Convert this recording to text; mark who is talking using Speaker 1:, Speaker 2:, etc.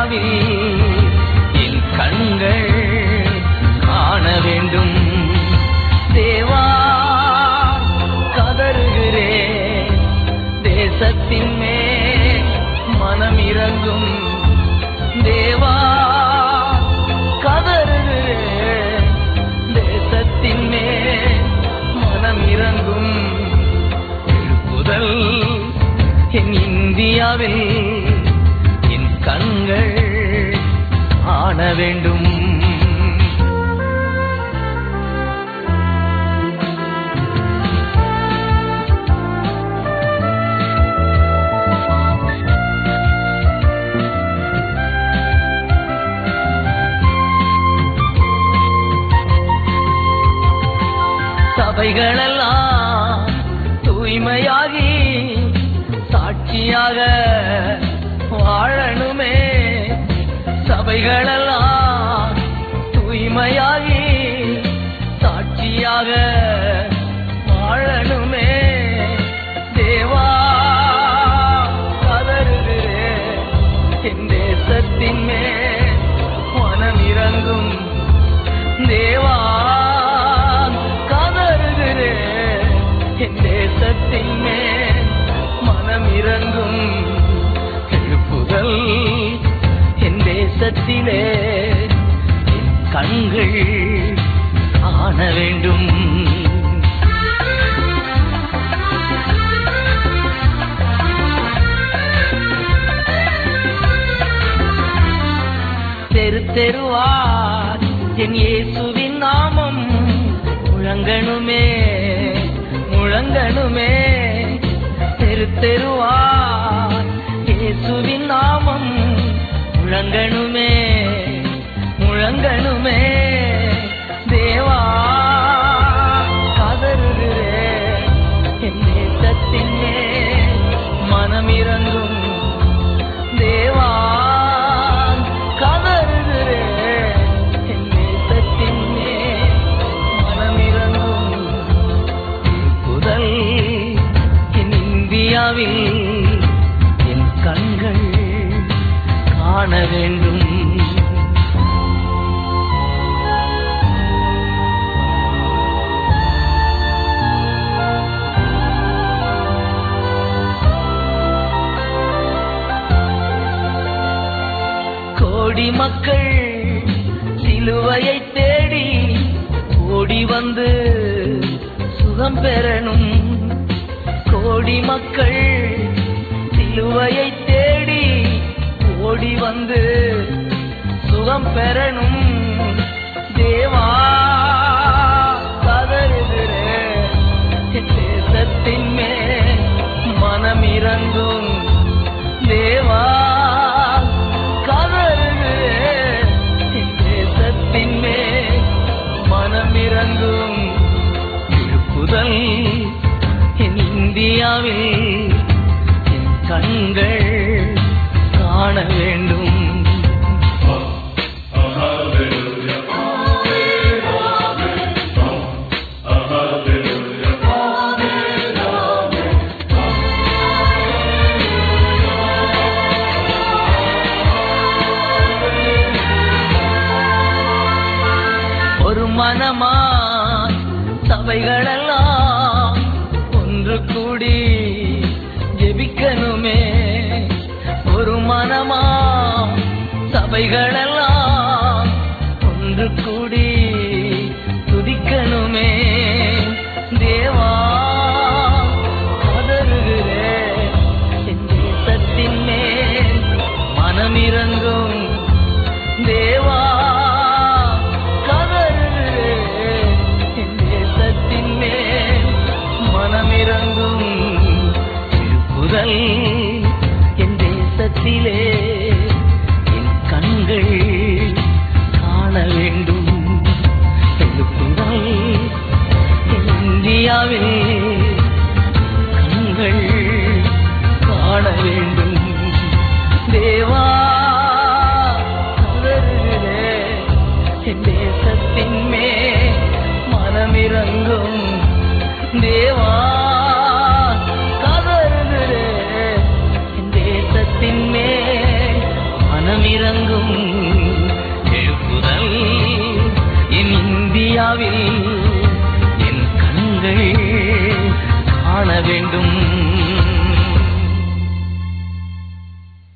Speaker 1: இந்தியாவில் என் கண்கள் காண வேண்டும் தேவா கதறுகிறேன் தேசத்தின் மேல் மனம் இறங்கும் தேவா கதறுகிறேன் தேசத்தின் மேல் மனம் இறங்கும் எழுப்புதல் என் இந்தியாவில் என் கண்கள் ஆன வேண்டும் சபைகளெல்லாம் தூய்மையாகி சாட்சியாக வாழணுமே சபைகளெல்லாம் தூய்மையாகி சாட்சியாக வாழணுமே தேவா கதறுகிறேன் என் தேசத்தின் மேல் மனம் இறங்கும் தேவா கதறுகிறேன் என் தேசத்தின் மேல் மனம் இறங்கும் எழுப்புதல் என் தேசத்திலே என் கண்கள் ஆன வேண்டும் தெரு தெருவார் என் இயேசுவின் நாமம் முழங்கணுமே முழங்கணுமே தெரு தெருவார் இயேசுவின் நாமம் முழங்கணுமே முழங்கணுமே தேவா கதறுகிறேன் என் தேசத்தின் மேல் மனம் இறங்கும் தேவா கதறுகிறேன் என் தேசத்தின் மேல் மனம் இறங்கும் புதல் என் இந்தியாவில் என் கண்கள் காண வேண்டும் கோடி மக்கள் சிலுவையை தேடி ஓடி வந்து சுகம் பெறணும் கோடி மக்கள் சிலுவையை தேடி ஓடி வந்து சுகம் பெறணும் தேவா கதறுகிறேன் என் தேசத்தின் மேல் மனம் இறங்கும் தேவா கதறுகிறேன் என் தேசத்தின் மேல் மனம் இறங்கும் எழுப்புதல் என் இந்தியாவில் என் கண்கள் காண வேண்டும் ஒரு மனமாய் சபைகளெல்லாம் ஒன்று கூடி ஜெபிக்கணுமே ஒரு மனமா சபைகளெல்லாம் ஒன்று கூடி துதிக்கணுமே தேவா கதறுகிறேன் என் தேசத்தின் மேல் மனம் இறங்கும் தேவா கதறுகிறேன் என் தேசத்தின் மேல் மனம் இறங்கும் திருப்புதல் என் தேசத்திலே என் கண்கள் காண வேண்டும் எழுப்புதல் என் இந்தியாவில் கண்கள் காண வேண்டும் தேவா கதறுகிறேன் என் தேசத்தின் மேல் மனமிறங்கும் தேவா கதறுகிறேன் என் தேசத்தின் மேல் மனமிறங்கும் இறங்கும் எழுப்புதல் என் இந்தியாவில் என் கண்கள் காண வேண்டும்